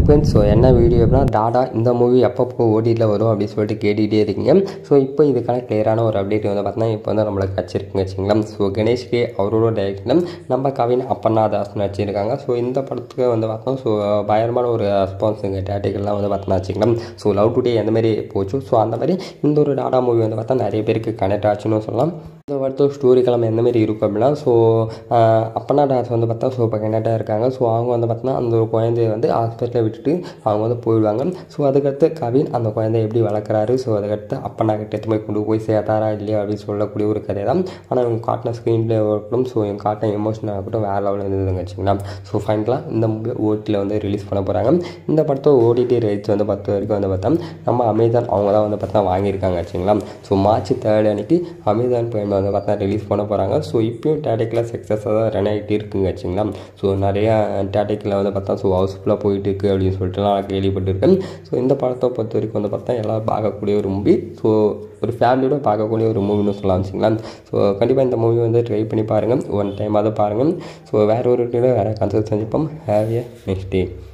friends so என்ன video அப்படின்னா டாடா இந்த மூவி எப்பப்போ ஓடியில் வரும் அப்படின்னு சொல்லிட்டு கேட்டுகிட்டே இருக்கீங்க ஸோ இப்போ இதுக்கான கிளியரான ஒரு அப்டேட் வந்து பார்த்தீங்கன்னா இப்போ வந்து நம்மளுக்கு கிடச்சிருக்குங்க வச்சுங்களா ஸோ கணேஷ் கே அவரோட டைரக்ஷனில் நம்ம கவின் அப்பண்ணா தாஸ் நடிச்சிருக்காங்க ஸோ இந்த படத்துக்கு வந்து பார்த்தோம் ஸோ பயங்கரமான ஒரு ரெஸ்பான்ஸுங்க டேட்டிக்கெல்லாம் வந்து பார்த்தோம்னா வச்சுக்கலாம் ஸோ லவ் டுடே எந்த மாதிரி போச்சு ஸோ அந்த மாதிரி இந்த ஒரு டாடா மூவி வந்து பார்த்தா நிறைய பேருக்கு கனெக்ட் ஆச்சுன்னு சொல்லலாம் இந்த வருத்தம் ஸ்டோரி கிழமை எந்த மாதிரி இருக்கும் அப்படின்னா ஸோ அப்பனா டாஸ் வந்து பார்த்தா ஸோ இப்போ கனெக்டாக இருக்காங்க ஸோ அவங்க வந்து பார்த்தோன்னா அந்த ஒரு குழந்தைய வந்து ஹாஸ்பிட்டலில் விட்டுட்டு அவங்க வந்து போயிடுவாங்க ஸோ அதுக்கடுத்து கவின் அந்த குழந்தைய எப்படி வளர்க்குறாரு ஸோ அதுக்கடுத்து அப்பனா கிட்ட எடுத்து போய் கொண்டு போய் சேர்த்தாரா இல்லையா அப்படின்னு சொல்லக்கூடிய ஒரு கதை தான் ஆனால் இவங்க காட்டின ஸ்க்ரீன் பிளே இருக்கட்டும் ஸோ இவங்க காட்டின எமோஷனாக இருக்கட்டும் வேறு லெவலில் இருந்ததுங்க வச்சுங்களா ஸோ ஃபைனலாக இந்த மூவி ஓடியில் வந்து ரிலீஸ் பண்ண போகிறாங்க இந்த படத்தை ஓடிடி ரைட்ஸ் வந்து பத்து வரைக்கும் வந்து பார்த்தா நம்ம அமேசான் அவங்க தான் வந்து பார்த்தா வாங்கியிருக்காங்க வச்சுங்களா ஸோ மார்ச் தேர்ட் அன்னைக்கு அமேசான் பிரைமில் வந்து பார்த்தா ரிலீஸ் பண்ண போகிறாங்க ஸோ இப்பயும் டேட்டிக்கில் சக்ஸஸாக தான் ரன் ஆகிட்டு இருக்குங்க வச்சுங்களா ஸோ நிறையா டேட்டிக்கில் வந்து பார்த்தா ஸோ ஹவுஸ்ஃபுல்லாக போயிட்டு இருக்குது அப்படின்னு சொல்லிட்டு நான் கேள்விப்பட்டிருக்கேன் ஸோ இந்த படத்தை பொறுத்த வரைக்கும் வந்து பார்த்தா எல்லோரும் பார்க்கக்கூடிய ஒரு மூவி ஸோ ஒரு ஃபேமிலியோட பார்க்கக்கூடிய ஒரு மூவின்னு சொல்லலாம் வச்சுங்களா ஸோ கண்டிப்பாக இந்த மூவி வந்து ட்ரை பண்ணி பாருங்கள் ஒன் டைம் அதை பாருங்கள் ஸோ வேறு ஒரு வேறு கன்சல்ட் செஞ்சுப்போம் ஹேவ் ஏ நெக்ஸ்ட் டே